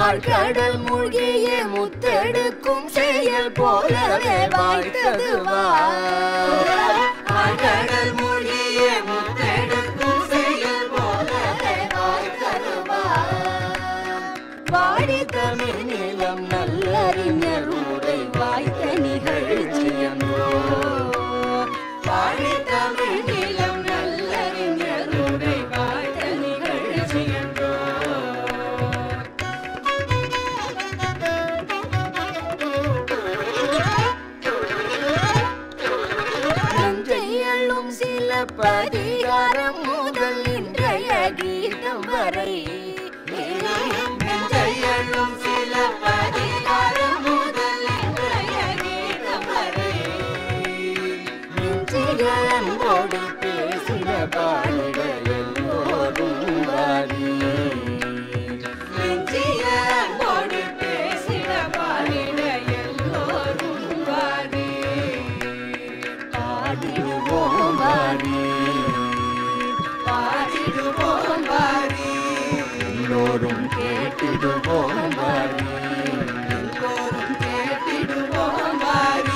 ஆழ்கடல் மூழ்கிய முத்தெடுக்கும் செயல் போலவே வாய்த்தது ஆழ்கடல் மூழ்கிய முத்தெடுக்கும் செயல் போலவே வாய்த்தது வாடி தமிழ் நிலம் நல்லறிஞர் உரை வாய்த்த நிகழ்ச்சியன்றோ வாடி தமிழ் நிலம் நல்லறிஞர் உரை வாய்த்த நிகழ்ச்சியன்றோ நஞ்சையள்ளும் சில பதிகாரம் முதல் இன்றைய கீதம் வரை நஞ்சையள்ளும் சில பதிகாரம் முதல் இன்றைய கீதம் வரை நெஞ்சிய அன்போடு பேசின பாடிட எல்லோரும் வாரி நெஞ்சிய அன்போடு பேசின பாடிட எல்லோரும் வாரி பாடிடுவோம் வாரி பாடிடுவோம் வாரி எல்லோரும் கேட்டிடுவோம் வாரி எல்லோரும் கேட்டிடுவோம் வாரி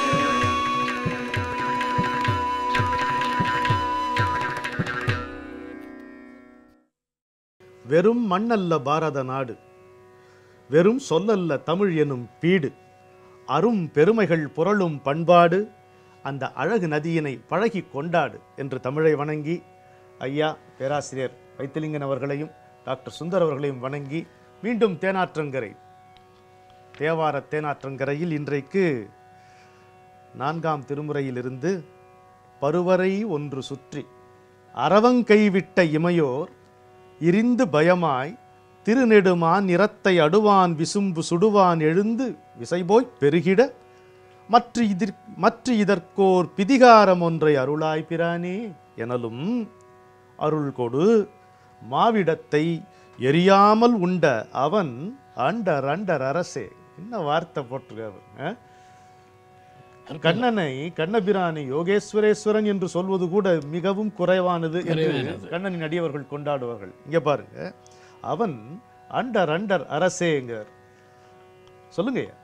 வெறும் மண்ணல்ல பாரத நாடு வெறும் சொல்லல்ல தமிழ் எனும் பீடு அரும் பெருமைகள் புரளும் பண்பாடு அந்த அழகு நதியினை பழகி கொண்டாடு என்று தமிழை வணங்கி ஐயா பேராசிரியர் வைத்திலிங்கன் அவர்களையும் டாக்டர் சுந்தர் அவர்களையும் வணங்கி மீண்டும் தேனாற்றங்கரை தேவார தேனாற்றங்கரையில் இன்றைக்கு நான்காம் திருமுறையிலிருந்து பருவரை ஒன்று சுற்றி அறவங்கைவிட்ட இமையோர் இரிந்து பயமாய் திருநெடுமான் நிறத்தை அடுவான் விசும்பு சுடுவான் எழுந்து விசைபோய்ப் பெருகிட மற்ற இதிர் மற்ற இதற்கோர் பிதிகாரம் ஒன்றை அருளாய் பிரானே எனலும் அருள் கொடு மாவிடத்தை எரியாமல் உண்ட அவன் அண்டர் அண்டர் அரசே என்ன வார்த்தை போட்டிருக்காரு ஆ? கண்ணனை கண்ணபிரானை யோகேஸ்வரேஸ்வரன் என்று சொல்வது கூட மிகவும் குறைவானது என்று குறைவானது. கண்ணனின் அடியவர்கள் கொண்டாடுவார்கள் இங்க பாருங்க அவன் அண்டர் அண்டர் அரசேங்கர் சொல்லுங்க ஐயா.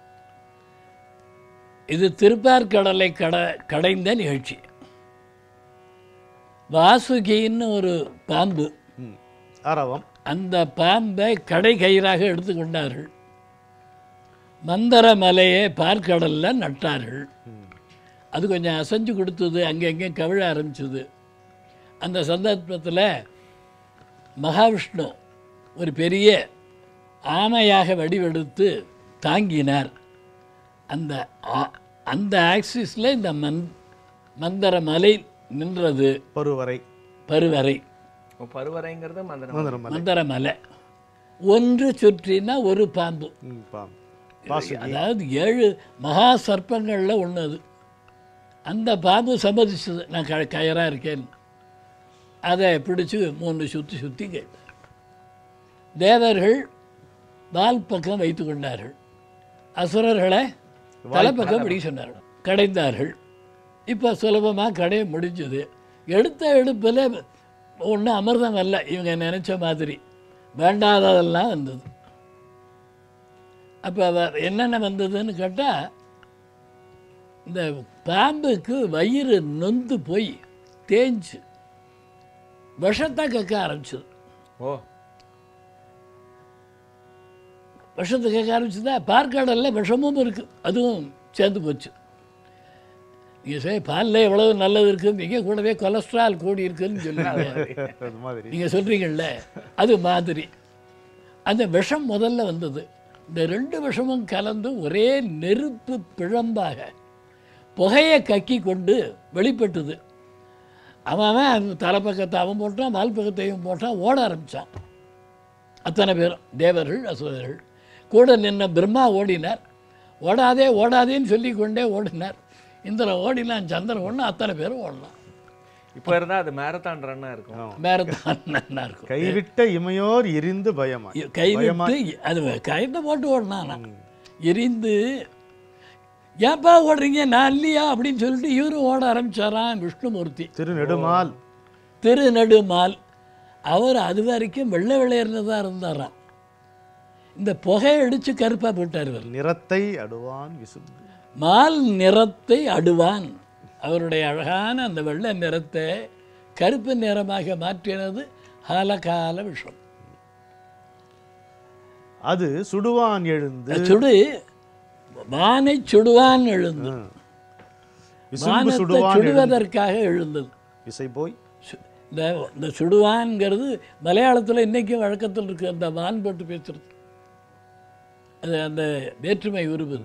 இது திருப்பார்கடலை கட கடைந்த நிகழ்ச்சி வாசுகின்னு ஒரு பாம்பு ம். அரவம் அந்த பாம்பை கடை கயிறாக எடுத்துக்கொண்டார்கள் மந்தர மலையை பார்க்கடலில் நட்டார்கள் அது கொஞ்சம் அசைஞ்சு கொடுத்தது அங்கங்கே கவிழ ஆரம்பிச்சது அந்த சந்தர்ப்பத்தில் மகாவிஷ்ணு ஒரு பெரிய ஆமையாக வடிவெடுத்து தாங்கினார் அந்த ஆ- அந்த ஆக்சிஸில் இந்த மந் மந்தர மலை நின்றது பருவரை பருவரை பருவரைங்கிறது மந்திரம் மந்திரமலை மந்தர மலை ஒன்று சுற்றினா ஒரு பாம்பு ம், பாம் பாசுகி அதாவது ஏழு மகா சர்ப்பங்களில் ஒன்று அது அந்த பாம்பு சம்மதிச்சது நான் க கயராக இருக்கேன் அதை பிடிச்சு மூணு சுற்றி சுற்றி கேட்டார் தேவர்கள் வால் பக்கம் வைத்து கொண்டார்கள் அசுரர்களை தலைப்பக்கம் பிடிக்க சொன்னார்கள் கடைந்தார்கள் இப்போ சுலபமாக கடைய முடிஞ்சது எடுத்த எடுப்பில் ஒன்றும் அமிர்தம் அல்ல இவங்க நினச்ச மாதிரி வேண்டாததெல்லாம் வந்தது அப்போ அவர் என்னென்ன வந்ததுன்னு கேட்டால் இந்த பாம்புக்கு வயிறு நொந்து போய் தேஞ்சு விஷத்தை கக்க ஆரம்பிச்சது ஓ விஷத்தை கேட்க ஆரம்பிச்சதா பார்க்கடலில் விஷமும் இருக்குது அதுவும் சேர்ந்து போச்சு நீங்கள் சரி பாலில் எவ்வளவு நல்லது இருக்குன்னு கூடவே கொலஸ்ட்ரால் கூடி இருக்குன்னு சொன்னாங்க அது மாதிரி நீங்கள் சொல்கிறீங்கள்ல அது மாதிரி அந்த விஷம் முதல்ல வந்தது இந்த ரெண்டு விஷமும் கலந்து ஒரே நெருப்பு பிழம்பாக புகையை கக்கி கொண்டு வெளிப்பட்டது அவன் அவன் அந்த தலைப்பக்கத்தை அவன் போட்டான் வால் பக்கத்தையும் போட்டான் ஓட ஆரம்பித்தான் அத்தனை பேரும் தேவர்கள் அசுரர்கள் கூட நின்ன பிரம்மா ஓடினார் ஓடாதே ஓடாதேன்னு சொல்லி கொண்டே ஓடினார் இந்திரன் ஓடினான் சந்திரன் ஒன்று அத்தனை பேரும் ஓடலாம் இப்போ இருந்தா அது மேரத்தான் ரன்னா இருக்கும் மேரத்தான் நல்லா இருக்கும் கைவிட்ட இமையோர் எரிந்து பயமாய் கைவிட்டு அது கைத்தை போட்டு ஓடினான் எரிந்து ஏப்பா ஓடுறீங்க நான் இல்லையா அப்படின்னு சொல்லிட்டு இவரும் ஓட ஆரம்பிச்சாராம் விஷ்ணுமூர்த்தி திருநெடுமால் திருநெடுமால் அவர் அது வரைக்கும் வெள்ளை வெள்ளையர்னு தான் இருந்தாராம் இந்த புகை அடித்து கருப்பாக போட்டார் இவர் நிறத்தை அடுவான் விசும்பு மால் நிறத்தை அடுவான் அவருடைய அழகான அந்த வெள்ளை நிறத்தை கருப்பு நிறமாக மாற்றினது காலகால விஷம் அது சுடுவான் எழுந்து சுடு வானை சுடுவான் எழுந்து விசும்பு வானத்தை சுடுவான் எழுந்து சுடுவதற்காக எழுந்தது இசை போய் சு- இந்த இந்த சுடுவான்ங்கிறது மலையாளத்தில் இன்றைக்கும் வழக்கத்தில் இருக்கு அந்த வான் போட்டு பேசுறது அது அந்த வேற்றுமை உருவது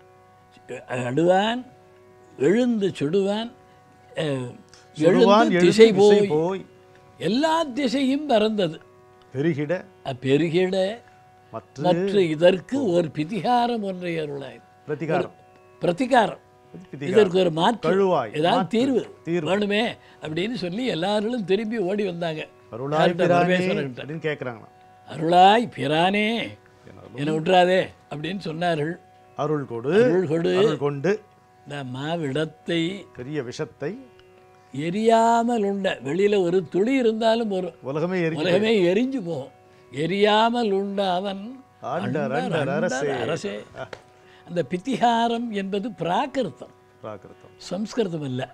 அடுவான் எழுந்து சுடுவான் அஹ், சுடுவான் எழுந்து எழுந்து திசை இசை போய் போய் எல்லா திசையும் பறந்தது பெருகிட பெருகிட மற்ற மற்ற இதற்கு ஒரு பிதிகாரம் ஒன்றை அருளாய் பிரதிகாரம் பிரதிகாரம் பிரதிகாரம். இதற்கு ஒரு மாற்று கழுவாய், ஏதாவது மாற்று, தீர்வு தீர்வு. வேணுமே அப்படின்னு சொல்லி எல்லாரும் திரும்பி ஓடி வந்தாங்க அருளாய் யார்கிட்ட? பிரானே பரமேஸ்வரன்கிட்ட. அப்படின்னு கேட்குறாங்களாம் அருளாய் பிரானே என்னை விட்டுறாதே அப்படின்னு சொன்னார்கள் அருள் கொடு அருள் கொடு அருள் கொண்டு இந்த மாவிடத்தை பெரிய விஷத்தை எரியாமல் உண்ட வெளியில ஒரு துளி இருந்தாலும் ஒரு உலகமே எரிஞ்சு உலகமே எரிஞ்சு போகும் எரியாமல் உண்ட அவன் ஆண்டர், அண்டர், அண்டர், அரசே. அண்டர், அரசே அந்த பித்திகாரம் என்பது பிராகிருத்தம் பிராகிருதம் சம்ஸ்கிருதம் இல்லை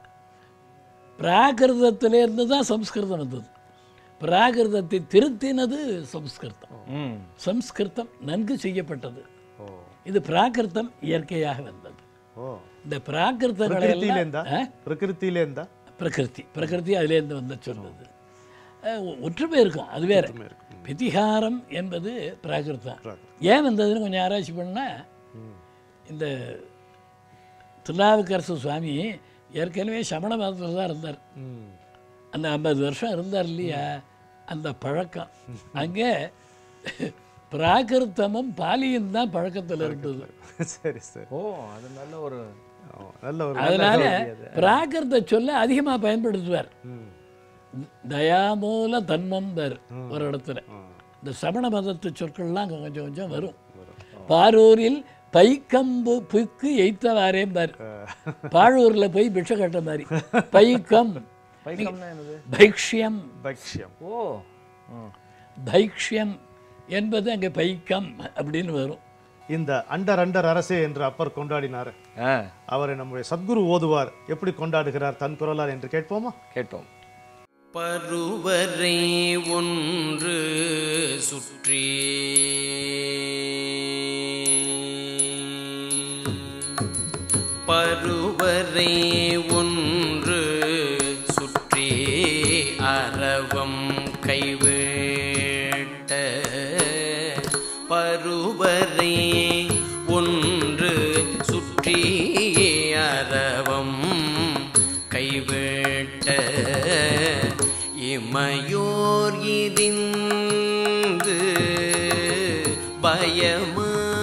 பிராகிருதத்திலேருந்து தான் சம்ஸ்கிருதம் வந்தது பிராகிருதத்தை திருத்தினது சம்ஸ்கிருதம் ம் சம்ஸ்கிருதம் நன்கு செய்யப்பட்டது ஓ இது பிராகிருதம் இயற்கையாக வந்தது ஓ இந்த பிராகிருதங்களை பிரகிருத்திலேருந்தா எல்லாம் ஆ? பிரகிருத்திலேருந்தா பிரகிருதி பிரகிருதி அதிலேருந்து வந்த சொல்லுது அஹ், ஒ- ஒற்றுமை இருக்கும் அது வேற ஒற்றுமை இருக்கும். பிதிகாரம் என்பது பிராகிருதம் பிராகிருதம். ஏன் வந்ததுன்னு கொஞ்சம் ஆராய்ச்சி பண்ணால் இந்த திருநாவுக்கரசு சுவாமி ஏற்கனவே சமண மதத்தில் தான் இருந்தார் ம். அந்த ஐம்பது வருஷம் இருந்தார் இல்லையா அந்த பழக்கம் அங்கே பிராகிருத்தமும் பாலியும் தான் பழக்கத்தில் இருந்தது சரி சரி ஓ அது நல்ல ஒரு ஓ, நல்ல ஒரு அதனால பிராகிருத சொல்ல அதிகமாக பயன்படுத்துவார் ம். தயாமூல தன்மம் தர் ஒரு இடத்துல ஆ. இந்த சமண மதத்து சொற்கள்லாம் கொஞ்சம் கொஞ்சம் வரும் பாரூரில் பைக்கம்பு புக்கு எய்த்தவாரேம் பார் பாழூர்ல போய் பிட்சை கட்ட மாதிரி பைக்கம் பைக்கம்னா என்னது பைக்ஷ்யம் பக்ஷ்யம் ஓ ம். பைக்ஷ்யம் என்பது அங்கே பைக்கம் அப்படின்னு வரும் இந்த அண்டர் அண்டர் அரசே என்று அப்பர் கொண்டாடினார் ஆ அவரை நம்முடைய சத்குரு ஓதுவார் எப்படி கொண்டாடுகிறார் தன் குரலார் என்று கேட்போமா கேட்டோம் பருவரை ஒன்று சுற்றி பருவரை ஒன்று சுற்றி அரவம் கைவிட்ட பருவரை ஒன்று சுற்றி அரவம் கைவிட்ட இமையோர் இதிந்து பயமாய்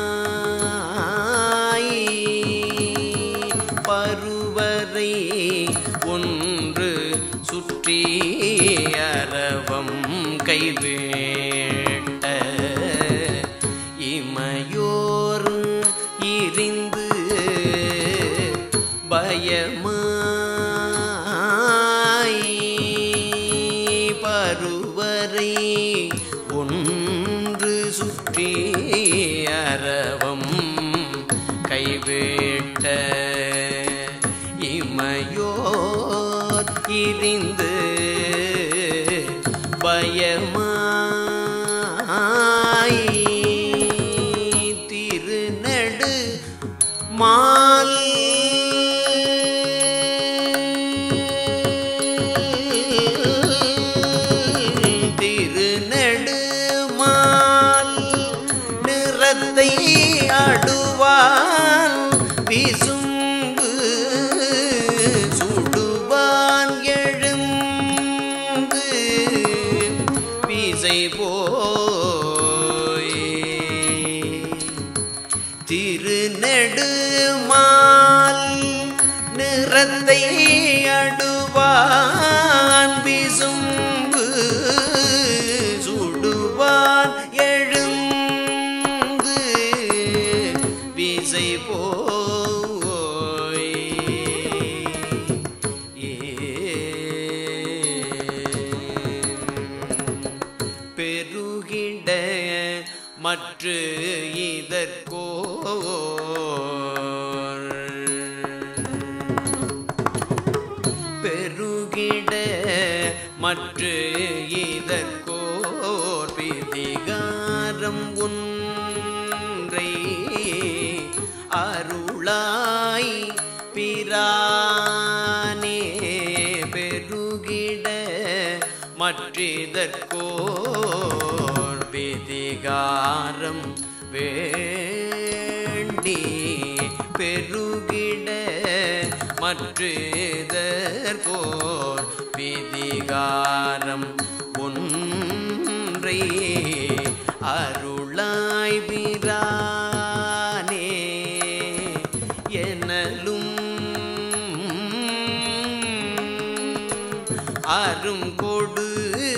பருவரை ஒன்று சுற்றி அரவம் கைவேட்ட இமையோர் இரிந்து பயமாய் பருவரை ஒன்று சுற்றி அரவம் கைவிட்ட இமையோர் இரிந்து பயமாய் திருநடு மால் திருநெடுமால் நிறத்தை அடுவான் விசும்பு சுடுவான் எழுந்து விசை போய் திருநெடுமால் நிறத்தை அடுவான் விசும்பு சுடுவான் எழுந்து விசை போய் பெருகிட மற்ற இதற்கோர் பெருகிட மற்ற இதற்கோர் பிதிகாரம் ஒன்றை அருளாய் பிரானே பெருகிட மற்றிதற்கோர் பிதிகாரம் வேண்டி பெருகிட மற்றிதற்கோர் பிதிகாரம் ஒன்றை அருளாய் பிரானே எனலும் அரும் கொடு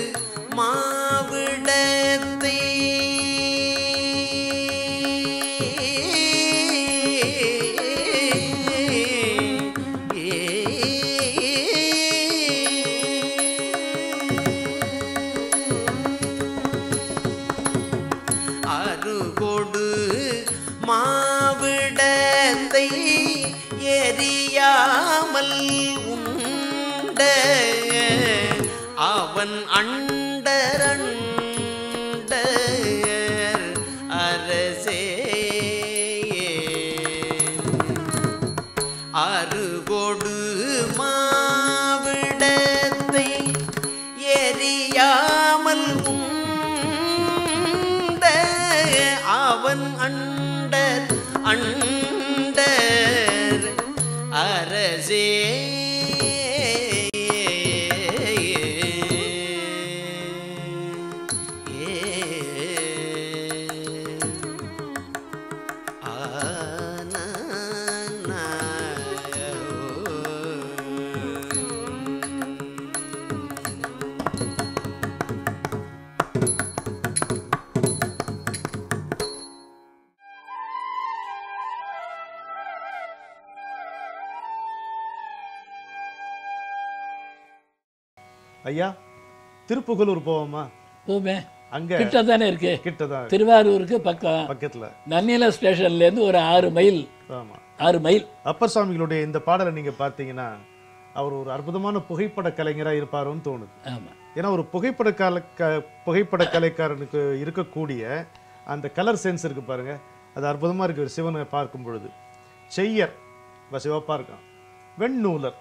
மாவிடத்தை அருகொடு மாவிடத்தை எரியாமல் உண்ட அவன் அண்டரண்ட அரசே அருகொடு மாவிடத்தை எரியாமல் உண்ட அவன் அண்டர் அண்டர் அரசே ஐயா திருப்புகலூர் போவோமா போமே அங்க கிட்ட தானே இருக்கு கிட்டதான் திருவாரூருக்கு பக்கம் பக்கத்துல நன்னில ஸ்டேஷன்லேருந்து ஒரு ஆறு மைல் ஆமா ஆறு மைல் அப்பர் சுவாமிகளுடைய இந்த பாடலை நீங்க பார்த்தீங்கன்னா அவர் ஒரு அற்புதமான புகைப்பட கலைஞரா இருப்பாரோன்னு தோணுது ஆமாம் ஏன்னா ஒரு புகைப்பட கல க- புகைப்பட கலைக்காரனுக்கு இருக்கக்கூடிய அந்த கலர் சென்ஸ் இருக்கு பாருங்க அது அற்புதமா இருக்கு ஒரு சிவனை பார்க்கும் பொழுது செய்யர் இப்ப சிவப்பா இருக்கான் வெண்ணூலர்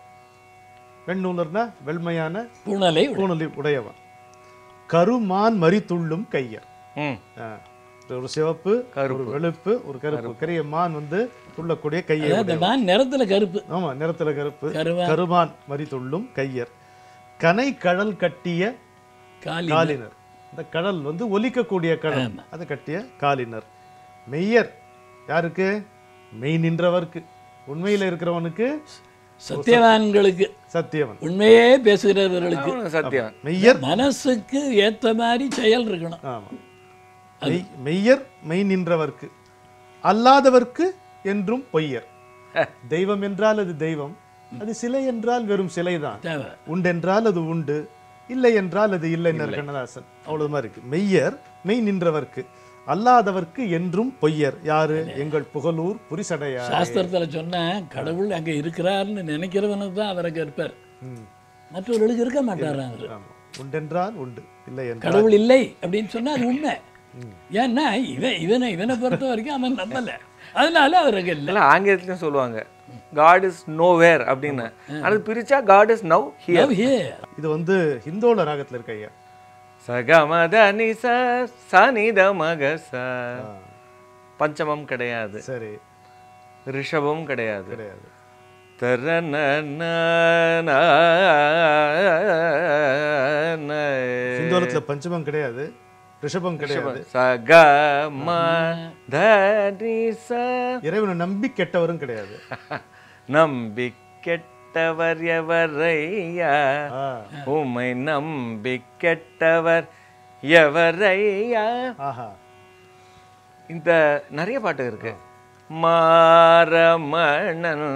வெண்ணூலர்னா வெண்மையான பூனலை பூணலி உடையவன் கருமான் மரித்துள்ளும் கையர் ம் ஆ, ஒரு சிவப்பு ஒரு வெளுப்பு ஒரு கருப்பு கரிய மான் வந்து துள்ளக்கூடிய கையை அதாவது அந்த மான் நிறத்துல கருப்பு ஆமா நிறத்துல கருப்பு கருவா கருமான் மரித்துள்ளும் கையர் கனை கடல் கட்டிய காலி காலினர் இந்த கடல் வந்து ஒலிக்கக்கூடிய கடல் ஆமா. அதை கட்டிய காலினர் மெய்யர் யாருக்கு மெய் நின்றவர்க்கு உண்மையில இருக்கிறவனுக்கு சத்தியவான்களுக்கு சத்தியவன் உண்மையே பேசுகிறவர்களுக்கு அவனுக்கு சத்தியம் மெய்யர் மனசுக்கு ஏத்த மாதிரி செயல் இருக்கணும் ஆமா மெய் மெய்யர் மெய் நின்றவர்க்கு அல்லாதவர்க்கு என்றும் பொய்யர் தெய்வம் என்றால் அது தெய்வம் அது சிலை என்றால் வெறும் சிலைதான் தேவை உண்டென்றால் அது உண்டு இல்லை என்றால் அது இல்லைன்னு கண்ணதாசன் அவ்வளவு மாதிரி இருக்கு மெய்யர் மெய் நின்றவர்க்கு அல்லாதவர்க்கு என்றும் பொய்யர் யாரு எங்கள் புகழூர் புரிசடையார் சாஸ்திரத்துல சொன்ன கடவுள் அங்க இருக்கிறார்னு நினைக்கிறவனுக்கு தான் அவருக்கு இருப்பார் மற்றவர்களுக்கு இருக்க மாட்டாராம் அவரு ஆமா உண்டென்றால் உண்டு இல்லை என்றால் கடவுள் இல்லை அப்படின்னு சொன்னா அது உண்மை ஏன்னா இவன் இவனை இவனை பொறுத்த வரைக்கும் அவன் நம்பல அதனால அவருக்கு இல்லை இல்லை ஆங்கிலத்துலையும் சொல்லுவாங்க காட் இஸ் நோ வேர் அப்படின்னு அது பிரிச்சா God is now here Love here. இது வந்து ஹிந்தோள ராகத்துல இருக்க ஐயா சகமத நிச சனித மக ச பஞ்சமம் கிடையாது சரி ரிஷபம் கிடையாது கிடையாது தரன ஹிந்தோளத்துல பஞ்சமம் கிடையாது ரிஷபம் கிடையாது சகம தனிச இறைவனை நம்பி கெட்டவரும் கிடையாது நம்பி கெட்டவர் எவரையா ஆ, உமை நம்பி கெட்டவர் எவரையா ஆஹா இந்த நிறைய பாட்டு இருக்கு மாரமணன்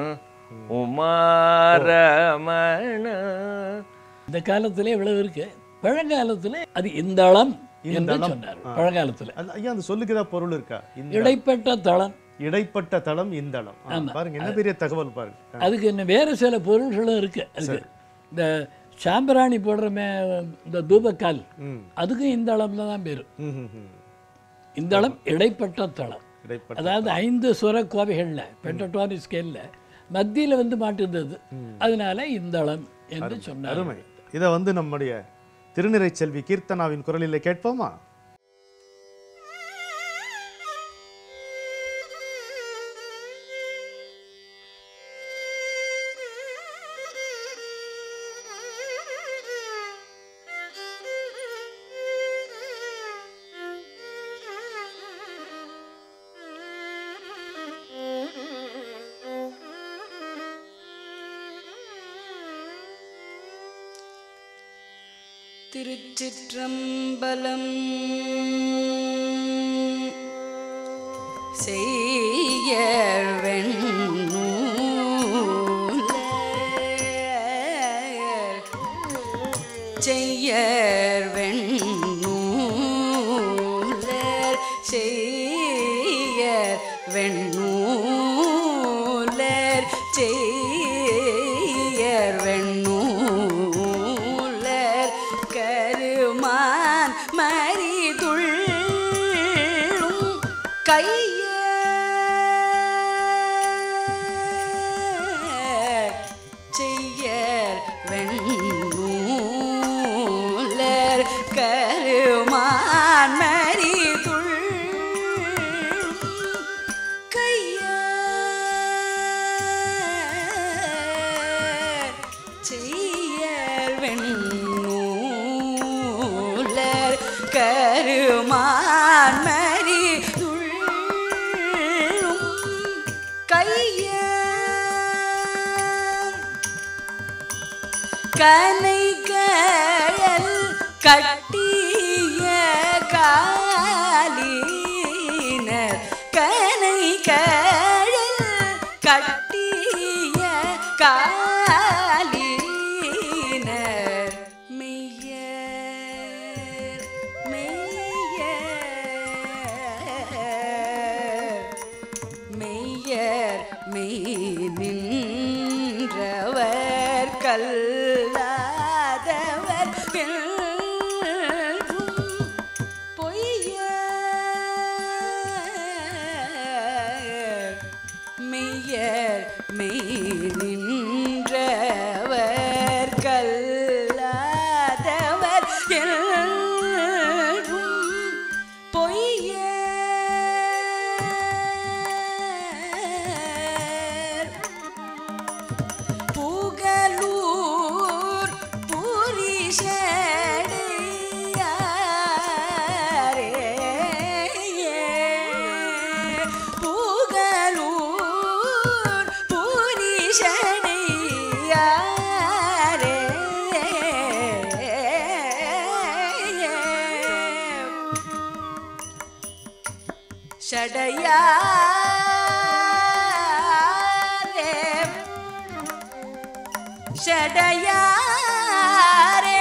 உமாரமணன் இந்த காலத்துல இவ்வளவு இருக்கு பழங்காலத்துல அது இந்தளம் என்று இந்தளம். சொன்னார் பழங்காலத்தில் அந்த ஐயா அந்த சொல்லுக்கு ஏதாவது பொருள் இருக்கா இந்த இடைப்பட்ட தளம் இடைப்பட்ட தளம் இந்தளம் ஆ, பாருங்க என்ன பெரிய தகவல் பாருங்க ஆ, அதுக்கு இன்னும் வேறு சில பொருள்களும் இருக்கு அதுக்கு இந்த சாம்பிராணி போடுறமே இந்த தூபக்கால் ம் அதுக்கும் இந்த அளவில் தான் பேர் ம், ம், ம். இந்த அளம் இடைப்பட்ட தளம் இடைப்பட்ட அதாவது ஐந்து சுர கோவைகளில் பென்டடோனி ஸ்கேலில் மத்தியில் வந்து மாட்டுந்தது அதனால இந்த அளம் என்று சொன்னார் அருமை இதை வந்து நம்முடைய திருநிறை செல்வி கீர்த்தனாவின் குரலிலே கேட்போமா திருச்சிற்றம்பலம் செய்ய செய்யர் வெண்ணூலர் செய்யர் வெண்ணூலர் செய்யர் வெண்ணூலர் கருமான் மறிதுள்ளும் கைய செய்யர் வெண்ணூலர் கருமான் மறிதுள் கையர் செய்யர் வெண்ணூலர் கருமான் மறிதுள்ளும் கையர் கனை கழல் கட்டிய காலினர் கனை கழல் கட்டிய காலினர் மெய்யர் மெய்யர் மெய்யர் மெய் நின்றவர் கல்லாதவர் என்றும் பொய்யர் மெய்யர் மெய் நின்றவர் கல்லாதவர் என்றும் பொய்யர் புகலூர் புரிஷடையாரே புகலூர் புரிஷடையாரே ஷடையாரே ஷடையாரே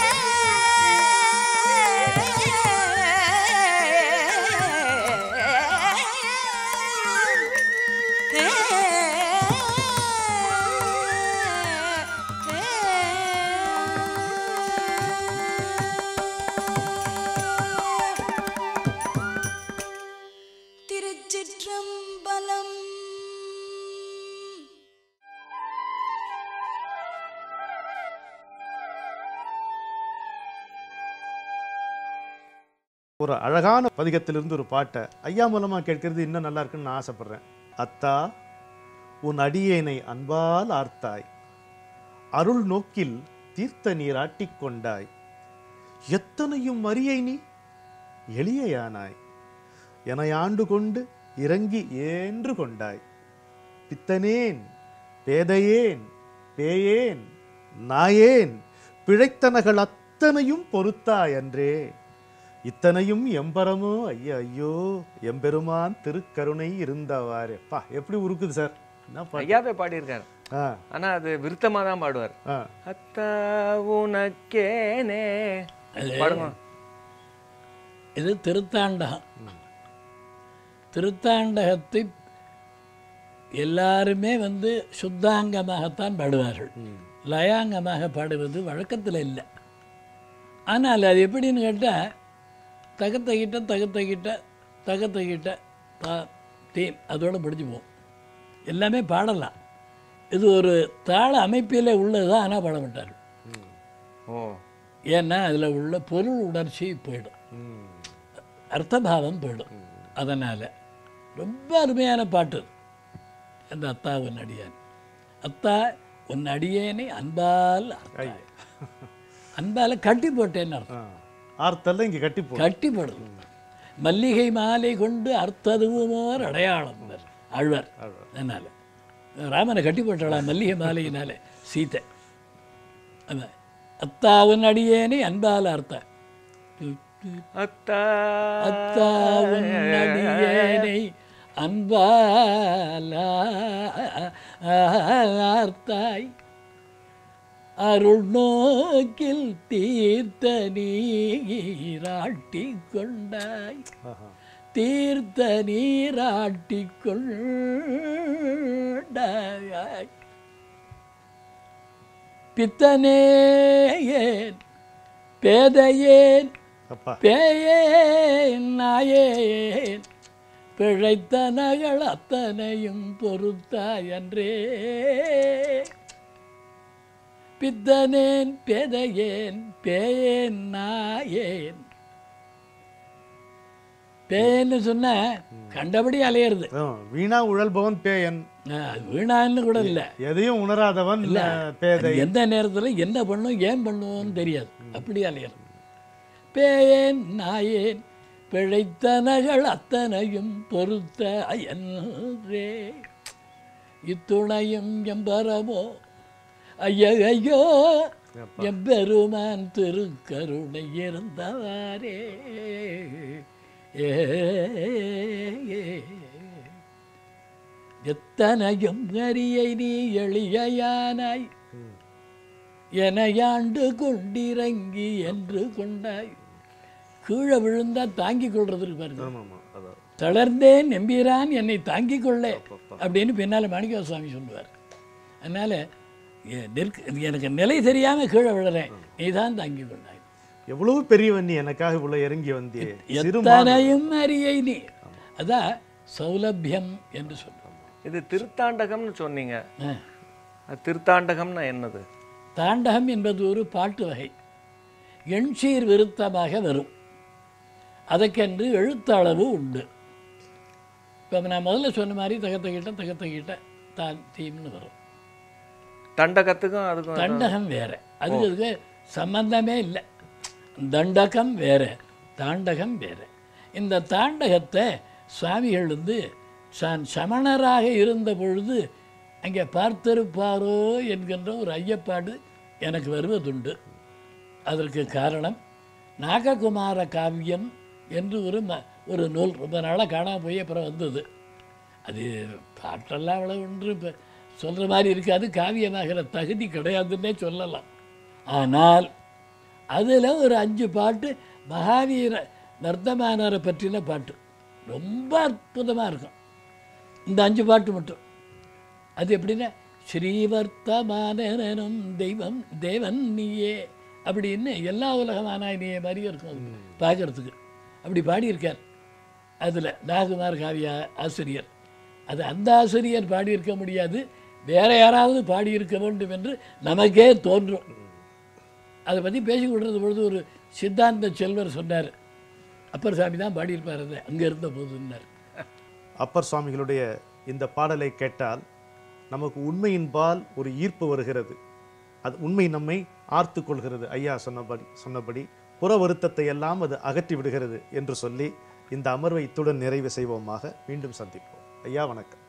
திருச்சிற்றம்பலம் ஒரு அழகான பதிகத்திலிருந்து ஒரு பாட்டை ஐயா மூலமா கேட்கறது இன்னும் நல்லா இருக்குன்னு நான் ஆசைப்படுறேன் அத்தா உன் அடியேனை அன்பால் ஆர்த்தாய் அருள் நோக்கில் தீர்த்த நீராட்டிக் கொண்டாய் எத்தனையும் அரியை நீ எளியயானாய் என ஆண்டு கொண்டு இறங்கி ஏன்று கொண்டாய் பித்தனேன் பேதையேன் பேயேன் நாயேன் பிழைத்தனகள் அத்தனையும் பொறுத்தாய் அன்றே இத்தனையும் எம்பரமோ ஐயா ஐயோ எம்பெருமான் திருக்கருணை இருந்தவாறு பா எப்படி உருக்குது சார் என்ன பாட்டு? ஐயாவே பாடியிருக்காரு ஆ ஆனா அது விருத்தமா தான் பாடுவார் ஆ அத்தா உனக்கேனே பாடுங்க இது திருத்தாண்டகம் திருத்தாண்டகத்தை எல்லாருமே வந்து சுத்தாங்கமாகத்தான் பாடுவார்கள் லயாங்கமாக பாடுவது வழக்கத்தில் இல்லை ஆனால் அது எப்படின்னு கேட்டால் தகத்தகிட்ட தகத்தகிட்ட தகத்தகிட்ட தா தீம் அதோடு முடிஞ்சு போகும் எல்லாமே பாடலாம் இது ஒரு தாள அமைப்பிலே உள்ளது தான் ஆனால் பாட மாட்டார்கள் ஓ ஏன்னா அதில் உள்ள பொருள் உணர்ச்சி போயிடும் அர்த்தபாவம் போயிடும் அதனால் ரொம்ப அருமையான பாட்டு அந்த அத்தா உன் அடியான் அத்தா உன் அடியேனை அன்பால் அறுத்தாய். அன்பால் கட்டி போட்டேன்னு அர்த்தம் ஆ. ஆர்த்தல்ல இங்க கட்டி போ கட்டி போடுது மல்லிகை மாலை கொண்டு அர்த்ததுவோர் அடையாளம் ஆழ்வார் அதனால ராமனை கட்டி போட்டாளா மல்லிகை மாலையினால சீதை அதான் அத்தாவன் அடியேனை அன்பால் அர்த்த அத்தா அத்தாவன் அடியேனை அன்பால் ஆர்த்தாய் அருள் நோக்கில் தீர்த்த நீராட்டி கொண்டாய் தீர்த்த நீராட்டி கொண்டாய் பித்தனேயேன் பேதையேன் அப்பா பேயேன் நாயேன் பிழைத்த நகள் அத்தனையும் பொறுத்தாய் அன்றே பித்தனேன் பேதையேன் பேயேன் நாயேன் பேயன்னு சொன்ன கண்டபடி அலையிறது ஆ, வீணா உழல்பவன் பேயன் ஆ, அது வீணான்னு கூட இல்லை எதையும் உணராதவன் பேதை எந்த நேரத்தில் என்ன பண்ணும் ஏன் பண்ணுவோம்னு தெரியாது அப்படி அலையணும் பேயேன் நாயேன் பிழைத்தனகள் அத்தனையும் பொறுத்த அயன்றே இத்துணையும் எம்பரமோ ஐய ஐயோ எம்பெருமான் திருக்கருணை இருந்தவாரே ஏ ஏ. எத்தனையும் அரியை நீ எளியானாய் எனையாண்டு கொண்டிறங்கி என்று கொண்டாய் கீழே விழுந்தா தாங்கிக் கொள்றதுக்கு பாருங்க ஆமாமா அதான் தளர்ந்தேன் நம்பிரான் என்னை தாங்கிக் கொள்ளே அப்படின்னு பின்னால் மாணிக்க சுவாமி சொல்லுவார் அதனால எ- நிற்க எனக்கு நிலை தெரியாம கீழே விழுறேன் நீ தான் தாங்கிக் கொண்டாய் எவ்வளவு பெரியவன் நீ எனக்காக இவ்வளவு இறங்கி வந்தியே சிறு எத்தனையும் அறியை நீ அதான் சௌலபியம் என்று சொல்றோம் இது திருத்தாண்டகம்னு சொன்னீங்க ஆ. அது திருத்தாண்டகம்னா என்னது தாண்டகம் என்பது ஒரு பாட்டு வகை எண்சீர் விருத்தமாக வரும் அதற்கென்று எழுத்தளவு உண்டு இப்போ நான் முதல்ல சொன்ன மாதிரி தகத்தகிட்ட தகத்தகிட்ட தான் தீம்னு வரும் தண்டகத்துக்கும் அதுக்கும் தண்டகம் வேற அதுக்கு அதுக்கு சம்பந்தமே இல்லை தண்டகம் வேற தாண்டகம் வேற இந்த தாண்டகத்தை சுவாமிகள் வந்து தான் சமணராக இருந்த பொழுது அங்கே பார்த்திருப்பாரோ என்கின்ற ஒரு ஐயப்பாடு எனக்கு வருவதுண்டு அதற்கு காரணம் நாககுமார காவியம் என்று ஒரு ம ஒரு நூல் ரொம்ப நாளாக காணாம போய் அப்புறம் வந்தது அது பாட்டெல்லாம் அவ்வளோ ஒன்று இப்போ சொல்கிற மாதிரி இருக்காது காவியமாகிற தகுதி கிடையாதுன்னே சொல்லலாம் ஆனால் அதில் ஒரு அஞ்சு பாட்டு மகாவீர நர்த்தமானரை பற்றின பாட்டு ரொம்ப அற்புதமாக இருக்கும் இந்த அஞ்சு பாட்டு மட்டும் அது எப்படின்னா ஸ்ரீவர்த்தமானனும் தெய்வம் தேவன் நீயே அப்படின்னு எல்லா உலகமானாய் நீயே மாதிரியும் இருக்கும் அது பார்க்கறதுக்கு அப்படி பாடியிருக்கார் அதில் நாகுமார் காவிய ஆசிரியர் அது அந்த ஆசிரியர் பாடியிருக்க முடியாது வேற யாராவது பாடியிருக்க வேண்டும் என்று நமக்கே தோன்றும் அதை பற்றி பேசி கொண்டிருந்த பொழுது ஒரு சித்தாந்த செல்வர் சொன்னார் அப்பர் சாமி தான் பாடியிருப்பார் அதை அங்கே இருந்த போதுன்னார் அப்பர் சுவாமிகளுடைய இந்த பாடலை கேட்டால் நமக்கு உண்மையின் பால் ஒரு ஈர்ப்பு வருகிறது அது உண்மை நம்மை ஆர்த்து கொள்கிறது ஐயா சொன்னபடி சொன்னபடி புற வருத்தத்தை எல்லாம் அது அகற்றி விடுகிறது என்று சொல்லி இந்த அமர்வை இத்துடன் நிறைவு செய்வோமாக மீண்டும் சந்திப்போம் ஐயா வணக்கம்